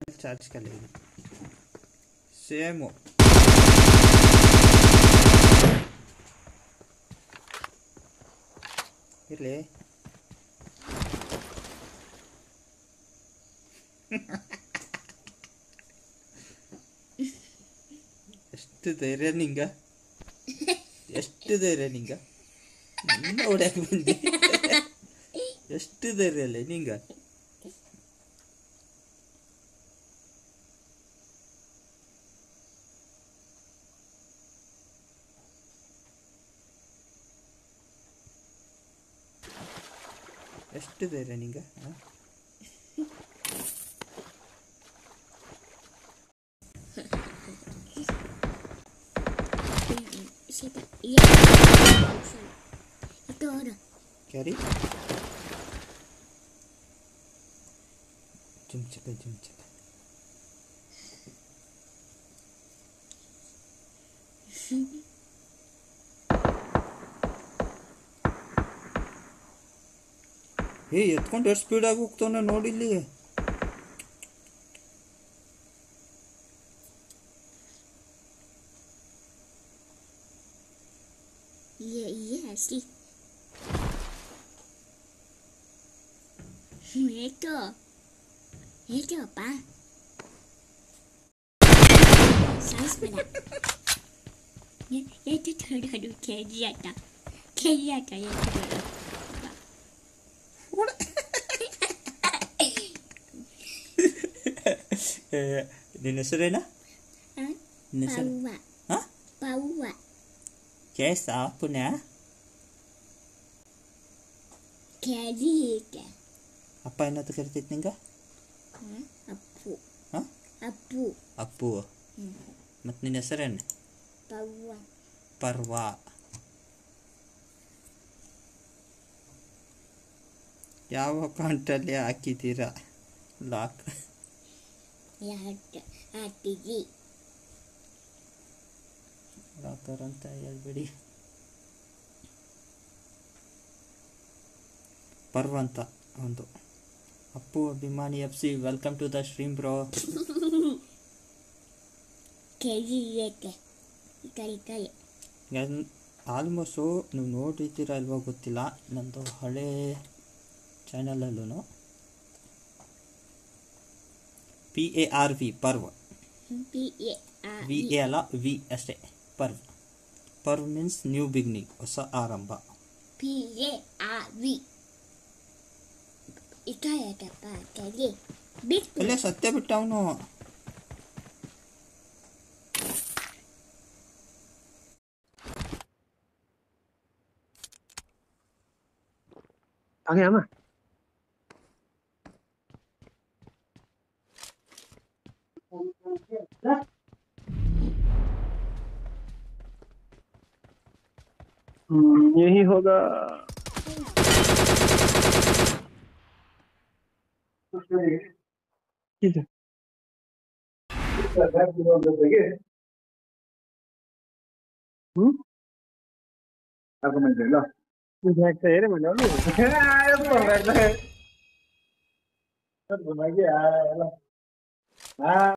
Charge ಖಾಲಿ ಇದೆ same ಇರಲಿ ಎಷ್ಟು ಧೈರ್ಯ ನಿಂಗ ಎಷ್ಟು ಧೈರ್ಯ ನಿಂಗ ನಿನ್ನ ಹೊಡ್ಯಾಕ ಬಂದಿ ಎಷ್ಟು ಧೈರ್ಯ ಅಲ್ಲೇ ನಿಂಗ ಎಷ್ಟು ಧೈರ್ಯ ನಿಂಗ ಆ? Siapa? Iya. Itu orang. Carry ಜುಮ್ಚಕ ಜುಮ್ಚಕ ಏ ಎತ್ಕೊಂಡು ಎಷ್ಟು ಸ್ಪೀಡಾಗಿ ಹೋಗ್ತಾನೆ ನೋಡಿಲ್ಲಿ Iya iya sih. Itu. Itu apa? Saya sebenarnya. Ya, ya itu tuh aduh kayak ada. Kayak ada ya itu. ಏ, ನಿನ್ನ ಹೆಸರೇನ Hah? ನಿನ್ನ ಹೆಸರು Bawa. ಹಾಂ Bawa. ಕೇಸ ಪುಣ್ಯ Kayak gitu. ಅಪ್ಪ ಏನಂತ ಕರಿತೈತಿ ನಿಂಗ Hah? Apu. ಹಾಂ Apu. ಅಪ್ಪು Hmm. ಮತ್ತು ನಿನ್ನ ಹೆಸರೇನು Bawa. ಪರ್ವ ಯಾವ ಅಕೌಂಟಲ್ಲಿ ಹಾಕಿದ್ದೀರಾ lock Ya ada. Hati locker ಅಂತ ಹೇಳ್ಬೇಡಿ ಪರ್ವ ಅಂತ ಒಂದು ಅಪ್ಪು ಅಭಿಮಾನಿ F C welcome to the stream bro Kayak gitu. Kali-kali. Almost ನೀವು ನೋಡಿದ್ದೀರ ಅಲ್ವೋ ಗೊತ್ತಿಲ್ಲ ನಂದು ಹಳೆ ಚಾನಲಲ್ಲೂ P A R V Parv P A R V A ಅಲ್ಲ ವಿ ಅಷ್ಟೇ Parv Parv means new beginning ಹೊಸ ಆರಂಭ P A R V. Itu ya dapat kali. Bitu. ಅಲ್ಲೇ ಸತ್ಯ ಬಿಟ್ಟ ಅವನು Oke, ama. हम्म, यही होगा ठीक है हम्म exacto eres Manolo